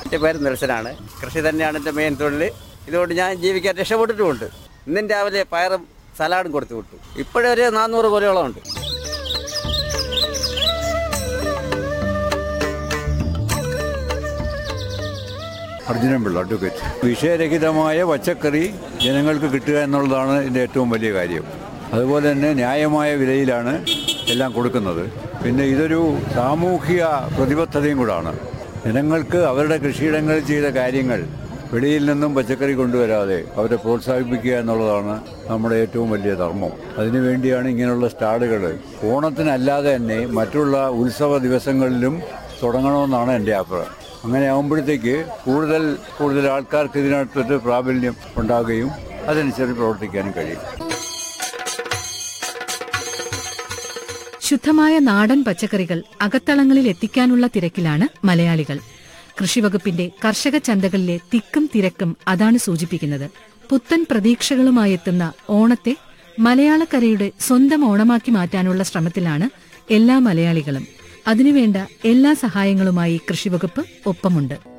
എൻ്റെ പേര് നിരസനാണ് കൃഷി തന്നെയാണ് എൻ്റെ മെയിൻ തൊഴിൽ ഇതുകൊണ്ട് ഞാൻ ജീവിക്കാൻ രക്ഷപ്പെട്ടിട്ടുമുണ്ട് ഇന്നും രാവിലെ പയറും സലാഡും കൊടുത്തു വിട്ടു ഇപ്പോഴൊരു നാനൂറ് കൊലയോളം ഉണ്ട് അർജുനൻ പിള്ള അഡ്വക്കേറ്റ് വിഷയരഹിതമായ പച്ചക്കറി ജനങ്ങൾക്ക് കിട്ടുക എന്നുള്ളതാണ് ഇതിൻ്റെ ഏറ്റവും വലിയ കാര്യം അതുപോലെ തന്നെ ന്യായമായ വിലയിലാണ് എല്ലാം കൊടുക്കുന്നത് പിന്നെ ഇതൊരു സാമൂഹിക പ്രതിബദ്ധതയും കൂടാണ് ജനങ്ങൾക്ക് അവരുടെ കൃഷിയിടങ്ങളിൽ ചെയ്ത കാര്യങ്ങൾ വെളിയിൽ നിന്നും പച്ചക്കറി കൊണ്ടുവരാതെ അവരെ പ്രോത്സാഹിപ്പിക്കുക എന്നുള്ളതാണ് നമ്മുടെ ഏറ്റവും വലിയ ധർമ്മം അതിനുവേണ്ടിയാണ് ഇങ്ങനെയുള്ള സ്റ്റാളുകൾ ഓണത്തിനല്ലാതെ തന്നെ മറ്റുള്ള ഉത്സവ ദിവസങ്ങളിലും തുടങ്ങണമെന്നാണ് എൻ്റെ അഭിപ്രായം അങ്ങനെ ആകുമ്പോഴത്തേക്ക് കൂടുതൽ കൂടുതൽ ആൾക്കാർക്ക് ഇതിനകത്തൊരു പ്രാബല്യം ഉണ്ടാവുകയും അതനുസരിച്ച് പ്രവർത്തിക്കാനും കഴിയും ശുദ്ധമായ നാടൻ പച്ചക്കറികൾ അകത്തളങ്ങളിൽ എത്തിക്കാനുള്ള തിരക്കിലാണ് മലയാളികൾ കൃഷിവകുപ്പിന്റെ കർഷക ചന്തകളിലെ തിക്കും തിരക്കും അതാണ് സൂചിപ്പിക്കുന്നത് പുത്തൻ പ്രതീക്ഷകളുമായെത്തുന്ന ഓണത്തെ മലയാളക്കരയുടെ സ്വന്തം ഓണമാക്കി മാറ്റാനുള്ള ശ്രമത്തിലാണ് എല്ലാ മലയാളികളും അതിനുവേണ്ട എല്ലാ സഹായങ്ങളുമായി കൃഷിവകുപ്പ് ഒപ്പമുണ്ട്